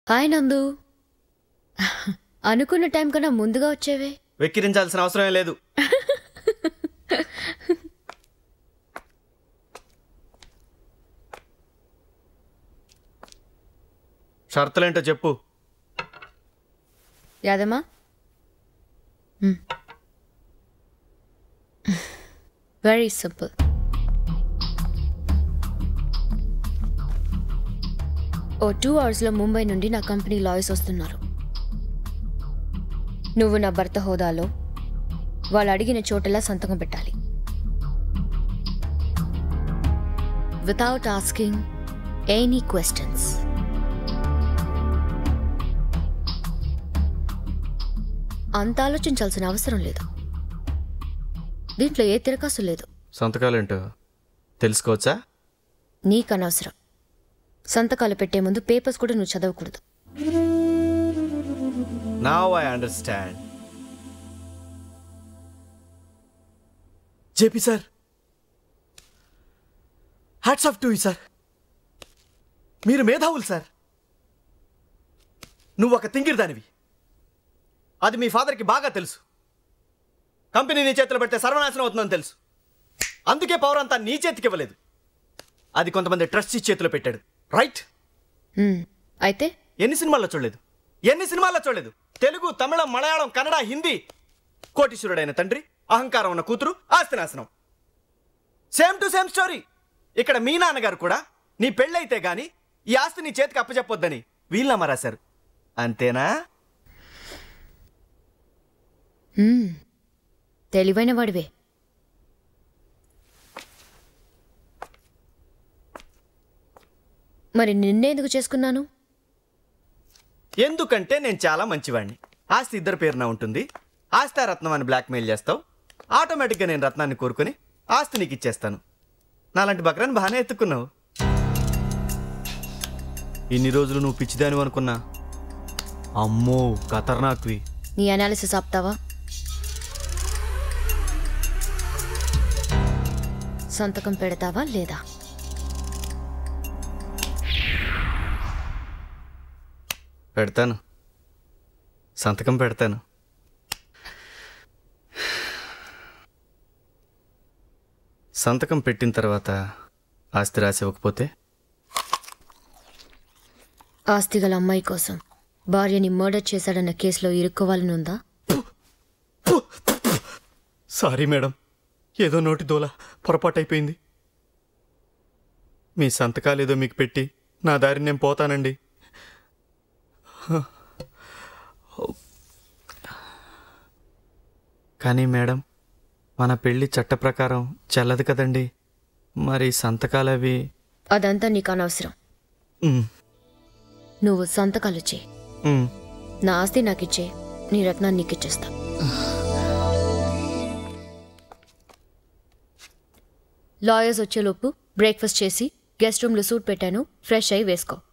Hi నందు అనుకున్న time కన్నా ముందుగా వచ్చేవే వెక్కిరించాల్సిన అవసరమే లేదు షరతులేంటో చెప్పు యాదమ్మా వెరీ సింపుల్ ఓ టూ అవర్స్లో ముంబై నుండి నా కంపెనీ లాయర్స్ వస్తున్నారు నువ్వు నా భర్త హోదాలో వాళ్ళు అడిగిన చోటలా సంతకం పెట్టాలి వితౌట్ ఆస్కింగ్ ఎనీ క్వశ్చన్స్ అంత ఆలోచించాల్సిన అవసరం లేదు దీంట్లో ఏ తిరకాసు లేదు సంతకాలేంటో తెలుసుకోవచ్చా నీకు అనవసరం సంతకాలు పెట్టే ముందు పేపర్స్ కూడా నువ్వు చదవకూడదు now I understand JP sir hats off to you sir మీరు మేధావులు సార్ నువ్వు ఒక తింగిరి దానివి అది మీ ఫాదర్కి బాగా తెలుసు కంపెనీ నీ చేతిలో పెడితే సర్వనాశనం అవుతుందని తెలుసు అందుకే పవర్ అంతా నీ చేతికి ఇవ్వలేదు అది కొంతమంది ట్రస్టీ చేతిలో పెట్టాడు రైట్ హ్మ్. అయితే ఎన్ని సినిమాల్లో చూడలేదు ఎన్ని సినిమాల్లో చూడలేదు తెలుగు తమిళం మలయాళం కన్నడ హిందీ కోటీశ్వరుడైన తండ్రి అహంకారం ఉన్న కూతురు ఆస్తి నాశనం సేమ్ టు సేమ్ స్టోరీ ఇక్కడ మీ నాన్నగారు కూడా నీ పెళ్ళైతే గాని ఈ ఆస్తి నీ చేతికి అప్పచెప్పొద్దని వీళ్ళమ్మ రాశారు అంతేనా హ్మ్. తెలివైన వాడివే మరి నిన్నేందుకు చేసుకున్నాను ఎందుకంటే నేను చాలా మంచివాడిని ఆస్తి ఇద్దరు పేరున ఉంటుంది ఆస్తి రత్నం అని బ్లాక్మెయిల్ చేస్తావు ఆటోమేటిక్గా నేను రత్నాన్ని కోరుకొని ఆస్తి నీకు ఇచ్చేస్తాను నాలాంటి బక్రాన్ని బాగానే ఎత్తుకున్నావు ఇన్ని రోజులు నువ్వు పిచ్చిదాని అనుకున్నా అమ్మో ఖతర్నాక్వి నీ అనాలిసిస్ ఆపుతావా సంతకం పెడతావా లేదా పెడతాను సంతకం పెడతాను సంతకం పెట్టిన తర్వాత ఆస్తి రాసి ఇవ్వకపోతే ఆస్తిగల అమ్మాయి కోసం భార్యని మర్డర్ చేశాడన్న కేసులో ఇరుక్కోవాలని ఉందా సారీ మేడం ఏదో నోటి దోల పొరపాటు అయిపోయింది మీ సంతకాలు ఏదో మీకు పెట్టి నా దారి నేను పోతానండి కానీ మేడం మన పెళ్లి చట్ట ప్రకారం చెల్లదు కదండి మరి సంతకాలు అవి అదంతా నీకు అనవసరం ఉమ్, నువ్వు సంతకాలు చేయి ఉమ్. నా ఆస్తి నాకు ఇచ్చే నీ రత్నాన్ని నీకు ఇచ్చేస్తా లాయర్స్ వచ్చేలోపు బ్రేక్ఫాస్ట్ చేసి గెస్ట్ రూమ్లో సూట్ పెట్టాను ఫ్రెష్ అయి వేసుకో